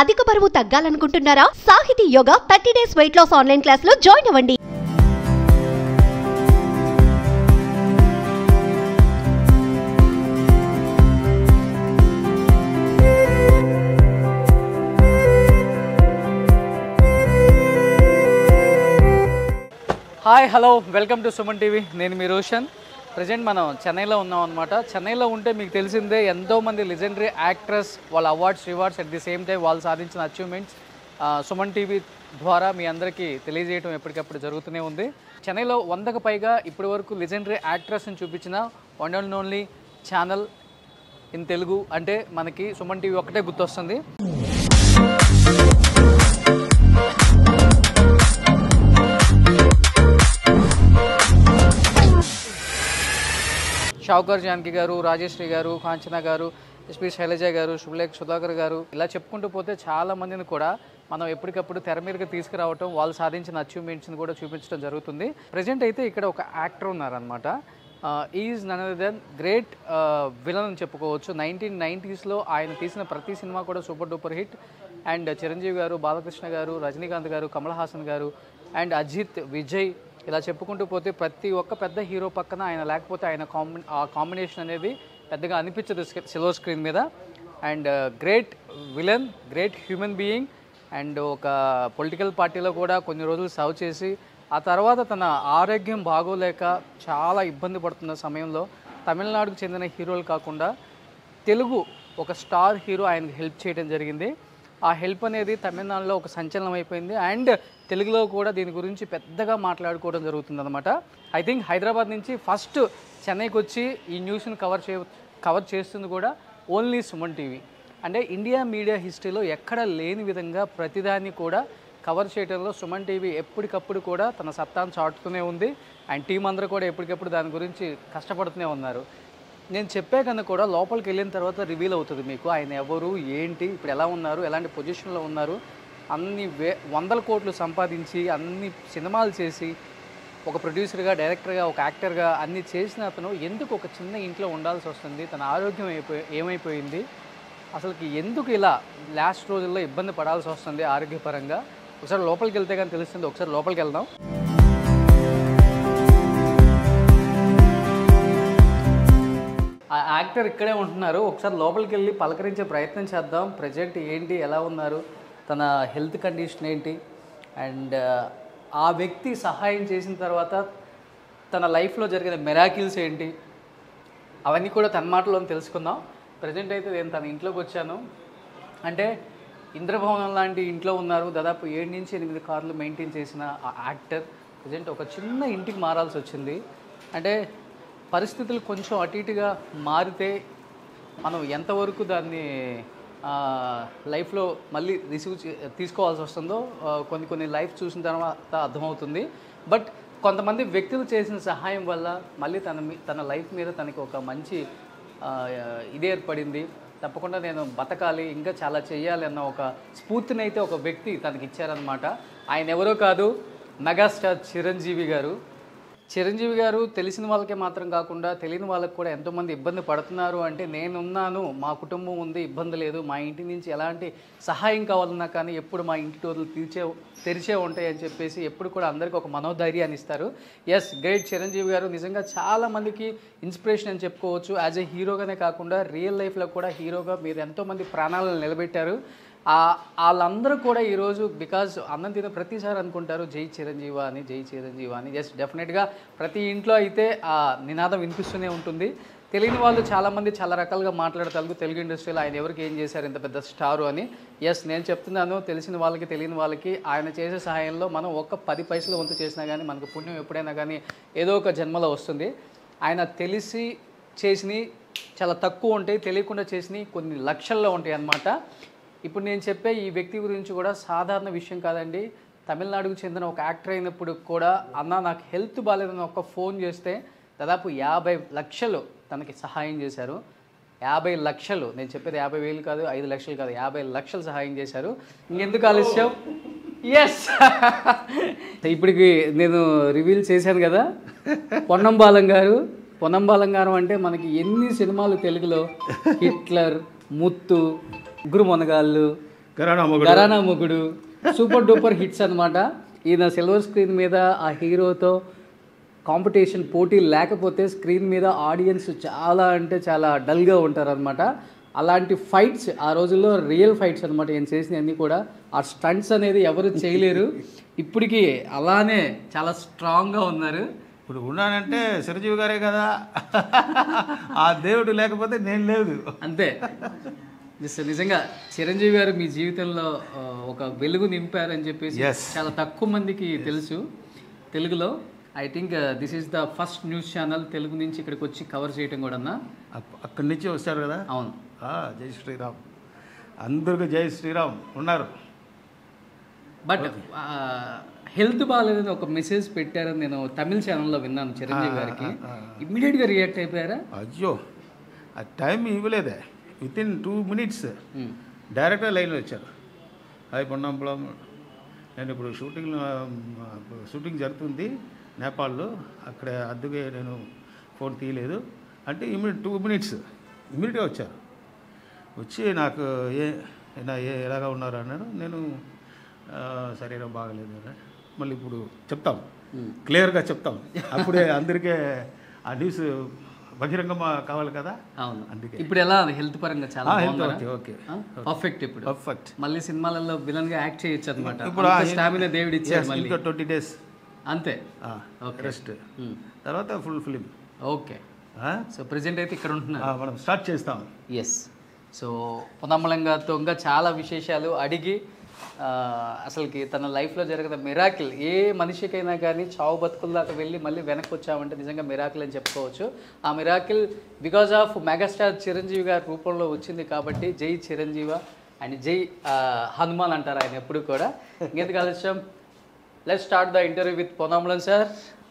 అధిక బరువు తగ్గాలనుకుంటున్నారా Sahithi yoga thirty days weight loss online class లో జాయిన్ అవ్వండి hi hello welcome to Suman TV నేను మీ రోషన్ ప్రజెంట్ మనం చెన్నైలో ఉన్నాం అనమాట చెన్నైలో ఉంటే మీకు తెలిసిందే ఎంతోమంది లెజెండరీ యాక్ట్రెస్ వాళ్ళ awards rewards at the same time వాళ్ళు సాధించిన అచీవ్మెంట్స్ సుమన్ టీవీ ద్వారా మీ అందరికీ తెలియజేయడం ఎప్పటికప్పుడు జరుగుతూనే ఉంది చెన్నైలో వందకు పైగా ఇప్పటి వరకు లెజెండరీ యాక్ట్రెస్ని చూపించిన one and only channel in Telugu అంటే మనకి సుమన్ టీవీ ఒకటే గుర్తొస్తుంది షావుకర్ జానకి గారు రాజేశ్రీ గారు కాంచన గారు ఎస్పి శైలజ గారు శుభలేఖ సుధాకర్ గారు ఇలా చెప్పుకుంటూ పోతే చాలా మందిని కూడా మనం ఎప్పటికప్పుడు తెర మీదకి తీసుకురావటం వాళ్ళు సాధించిన అచీవ్మెంట్స్ని కూడా చూపించడం జరుగుతుంది ప్రజెంట్ అయితే ఇక్కడ ఒక యాక్టర్ ఉన్నారనమాట is none then great villain అని చెప్పుకోవచ్చు నైన్టీన్ నైంటీస్లో ఆయన తీసిన ప్రతి సినిమా కూడా super duper hit and Chiranjeevi garu Balakrishna గారు రజనీకాంత్ గారు కమల్ హాసన్ గారు అండ్ అజిత్ విజయ్ ఇలా చెప్పుకుంటూ పోతే ప్రతి ఒక్క పెద్ద హీరో పక్కన ఆయన లేకపోతే ఆయన కాంబి ఆ కాంబినేషన్ అనేది పెద్దగా అనిపించదు సిల్వర్ స్క్రీన్ మీద and great villain great human being and ఒక పొలిటికల్ పార్టీలో కూడా కొన్ని రోజులు సర్వ్ చేసి ఆ తర్వాత తన ఆరోగ్యం బాగోలేక చాలా ఇబ్బంది పడుతున్న సమయంలో తమిళనాడుకు చెందిన హీరోలు కాకుండా తెలుగు ఒక స్టార్ హీరో ఆయనకు హెల్ప్ చేయడం జరిగింది ఆ హెల్ప్ అనేది తమిళనాడులో ఒక సంచలనం అయిపోయింది అండ్ తెలుగులో కూడా దీని గురించి పెద్దగా మాట్లాడుకోవడం జరుగుతుంది అనమాట ఐ థింక్ హైదరాబాద్ నుంచి ఫస్ట్ చెన్నైకి వచ్చి ఈ న్యూస్ని కవర్ చే కవర్ చేస్తుంది కూడా ఓన్లీ సుమన్ టీవీ అంటే ఇండియా మీడియా హిస్టరీలో ఎక్కడ లేని విధంగా ప్రతిదాన్ని కూడా కవర్ చేయడంలో సుమన్ టీవీ ఎప్పటికప్పుడు కూడా తన సత్తాను చాటుతూనే ఉంది అండ్ టీం అందరూ కూడా ఎప్పటికప్పుడు దాని గురించి కష్టపడుతూనే ఉన్నారు నేను చెప్పే కన్నా కూడా లోపలికి వెళ్ళిన తర్వాత రివీల్ అవుతుంది మీకు ఆయన ఎవరు ఏంటి ఇప్పుడు ఎలా ఉన్నారు ఎలాంటి పొజిషన్లో ఉన్నారు అన్ని వే వందల కోట్లు సంపాదించి అన్ని సినిమాలు చేసి ఒక ప్రొడ్యూసర్గా డైరెక్టర్గా ఒక యాక్టర్గా అన్ని చేసిన అతను ఎందుకు ఒక చిన్న ఇంట్లో ఉండాల్సి వస్తుంది తన ఆరోగ్యం అయిపోయి ఏమైపోయింది అసలుకి ఎందుకు ఇలా లాస్ట్ రోజుల్లో ఇబ్బంది పడాల్సి వస్తుంది ఆరోగ్యపరంగా ఒకసారి లోపలికి వెళ్తే కానీ తెలుస్తుంది ఒకసారి లోపలికి వెళ్దాం ఆ యాక్టర్ ఇక్కడే ఉంటున్నారు ఒకసారి లోపలికి వెళ్ళి పలకరించే ప్రయత్నం చేద్దాం ప్రజెంట్ ఏంటి ఎలా ఉన్నారు తన హెల్త్ కండిషన్ ఏంటి అండ్ ఆ వ్యక్తి సహాయం చేసిన తర్వాత తన లైఫ్లో జరిగిన మెరాకిల్స్ ఏంటి అవన్నీ కూడా తన మాటలో తెలుసుకుందాం ప్రజెంట్ అయితే నేను తన ఇంట్లోకి వచ్చాను అంటే ఇంద్రభవనం లాంటి ఇంట్లో ఉన్నారు దాదాపు ఏడు నుంచి ఎనిమిది కార్లు మెయింటైన్ చేసిన ఆ యాక్టర్ ప్రజెంట్ ఒక చిన్న ఇంటికి మారాల్సి వచ్చింది అంటే పరిస్థితులు కొంచెం అటు ఇటుగా మారితే మనం ఎంతవరకు దాన్ని లైఫ్లో మళ్ళీ రిసీవ్ చే- తీసుకోవాల్సి వస్తుందో ఆ, కొన్ని కొన్ని లైఫ్ చూసిన తర్వాత అర్థమవుతుంది బట్ కొంతమంది వ్యక్తులు చేసిన సహాయం వల్ల మళ్ళీ తన మీ- తన లైఫ్ మీద తనకి ఒక మంచి ఆ, ఇది ఏర్పడింది తప్పకుండా నేను బతకాలి ఇంకా చాలా చేయాలి అన్న ఒక స్ఫూర్తిని అయితే ఒక వ్యక్తి తనకి ఇచ్చారనమాట ఆయన ఎవరో కాదు మెగాస్టార్ చిరంజీవి గారు చిరంజీవి గారు తెలిసిన వాళ్ళకే మాత్రం కాకుండా తెలియని వాళ్ళకి కూడా ఎంతోమంది ఇబ్బంది పడుతున్నారు అంటే నేనున్నాను మా కుటుంబం ఉంది ఇబ్బంది లేదు మా ఇంటి నుంచి ఎలాంటి సహాయం కావాలన్నా కానీ ఎప్పుడు మా ఇంటి డోర్లు తీర్చే తెరిచే ఉంటాయి అని చెప్పేసి ఎప్పుడు కూడా అందరికీ ఒక మనోధైర్యాన్ని ఇస్తారు ఎస్ గ్రేట్ చిరంజీవి గారు నిజంగా చాలా మందికి ఇన్స్పిరేషన్ అని చెప్పుకోవచ్చు యాజ్ ఎ హీరోగానే కాకుండా రియల్ లైఫ్లో కూడా హీరోగా మీరు ఎంతోమంది ప్రాణాలను నిలబెట్టారు ఆ వాళ్ళందరూ కూడా ఈరోజు బికాజ్ అన్నం తినే ప్రతిసారి అనుకుంటారు జై చిరంజీవ అని జై చిరంజీవ అని ఎస్ డెఫినెట్గా ప్రతి ఇంట్లో అయితే ఆ నినాదం వినిపిస్తూనే ఉంటుంది తెలియని వాళ్ళు చాలామంది చాలా రకాలుగా మాట్లాడతారు తెలుగు ఇండస్ట్రీలో ఆయన ఎవరికి ఏం చేశారు ఇంత పెద్ద స్టారు అని ఎస్ నేను చెప్తున్నాను తెలిసిన వాళ్ళకి తెలియని వాళ్ళకి ఆయన చేసే సహాయంలో మనం ఒక్క పది పైసలు వంతు చేసినా కానీ మనకు పుణ్యం ఎప్పుడైనా కానీ ఏదో ఒక జన్మలో వస్తుంది ఆయన తెలిసి చేసినవి చాలా తక్కువ ఉంటాయి తెలియకుండా చేసినవి కొన్ని లక్షల్లో ఉంటాయి అన్నమాట ఇప్పుడు నేను చెప్పే ఈ వ్యక్తి గురించి కూడా సాధారణ విషయం కాదండి తమిళనాడుకు చెందిన ఒక యాక్టర్ అయినప్పుడు కూడా అన్న నాకు హెల్త్ బాగాలేదని ఒక ఫోన్ చేస్తే దాదాపు యాభై లక్షలు తనకి సహాయం చేశారు యాభై లక్షలు నేను చెప్పేది యాభై వేలు కాదు ఐదు లక్షలు కాదు యాభై లక్షలు సహాయం చేశారు ఇంకెందుకు ఆలస్యం ఎస్ ఇప్పటికి నేను రివీల్ చేశాను కదా పొన్నం బాలం గారు పొన్నం బాలం గారు అంటే మనకి ఎన్ని సినిమాలు తెలుగులో హిట్లర్ ముత్తు ముగ్గురు మొనగాళ్ళు కరోనా మొగుడు గరానా మొగుడు సూపర్ డూపర్ హిట్స్ అన్నమాట ఈయన సిల్వర్ స్క్రీన్ మీద ఆ హీరోతో కాంపిటీషన్ పోటీ లేకపోతే స్క్రీన్ మీద ఆడియన్స్ చాలా అంటే చాలా డల్గా ఉంటారనమాట అలాంటి ఫైట్స్ ఆ రోజుల్లో రియల్ ఫైట్స్ అనమాట ఈయన చేసినవన్నీ కూడా ఆ స్టంట్స్ అనేది ఎవరు చేయలేరు ఇప్పటికీ అలానే చాలా స్ట్రాంగ్గా ఉన్నారు ఇప్పుడు ఉన్నానంటే చిరంజీవి గారే కదా ఆ దేవుడు లేకపోతే నేను లేదు అంతే Just నిజంగా చిరంజీవి గారు మీ జీవితంలో ఆ, ఒక వెలుగు నింపారని చెప్పేసి Yes. చాలా తక్కువ మందికి తెలుసు తెలుగులో I think this is the first news channel Telugu నుంచి ఇక్కడికి వచ్చి కవర్ చేయడం కూడా అప్- అక్కడి నుంచి వచ్చారు కదా అవును ఆ, జై శ్రీరామ్ అందరికీ జై శ్రీరామ్ ఉన్నారు బట్ హెల్త్ బాగాలేదని ఒక మెసేజ్ పెట్టారని నేను తమిళ ఛానల్లో విన్నాను చిరంజీవి గారికి ఇమ్మీడియట్గా రియాక్ట్ అయిపోయారా అయ్యో ఆ టైం ఇవ్వలేదే విత్ ఇన్ టూ మినిట్స్ డైరెక్ట్గా లైన్లో వచ్చారు హాయ్ పొన్నంపులం నేను ఇప్పుడు షూటింగ్ షూటింగ్ జరుగుతుంది నేపాల్లో అక్కడ అందుకే నేను ఫోన్ తీయలేదు అంటే ఇమీడియట్ టూ మినిట్స్ ఇమీడియట్గా వచ్చారు వచ్చి నాకు ఏ నా ఏ ఎలాగా ఉన్నారు అన్నాడు నేను ఆ, శరీరం బాగలేదు అన్నాడు. మళ్ళీ ఇప్పుడు చెప్తాం క్లియర్గా చెప్తాం అప్పుడే అందరికీ ఆ న్యూస్ బహిరంగమా కావాలి కదా అవును అందుకే ఇప్పుడు ఎలా హెల్త్ పరంగా చాలా ఆ, health ఓకే ఓకే పర్ఫెక్ట్ ఇప్పుడు పర్ఫెక్ట్ మళ్ళీ సినిమాలలో విలన్ గా యాక్ట్ చేయొచ్చు అనమాట ఇప్పుడు ఆ- స్టామినా దేవుడు ఇచ్చారు Yes, మళ్ళీ ఇంకా ట్వంటీ డేస్ అంతే Okay. రెస్ట్ తర్వాత full film okay so present అయితే ఇక్కడ ఉంటున్నారు మనం స్టార్ట్ చేస్తాం ఎస్ సో పొన్నమ్మలంగాతో ఇంకా చాలా విశేషాలు అడిగి ఆ, అసలుకి తన లైఫ్లో జరిగిన మిరాకిల్ ఏ మనిషికైనా కానీ చావు బతుకుల దాకా వెళ్ళి మళ్ళీ వెనక్కి వచ్చామంటే నిజంగా మిరాకిల్ అని చెప్పుకోవచ్చు ఆ miracle because of megastar Chiranjeevi గారి రూపంలో వచ్చింది కాబట్టి జై చిరంజీవ అండ్ జై ఆ, హనుమాన్ అంటారు ఆయన ఎప్పుడు కూడా ఇంకెందుకు ఆలస్యం let start the interview with Ponnambalam sir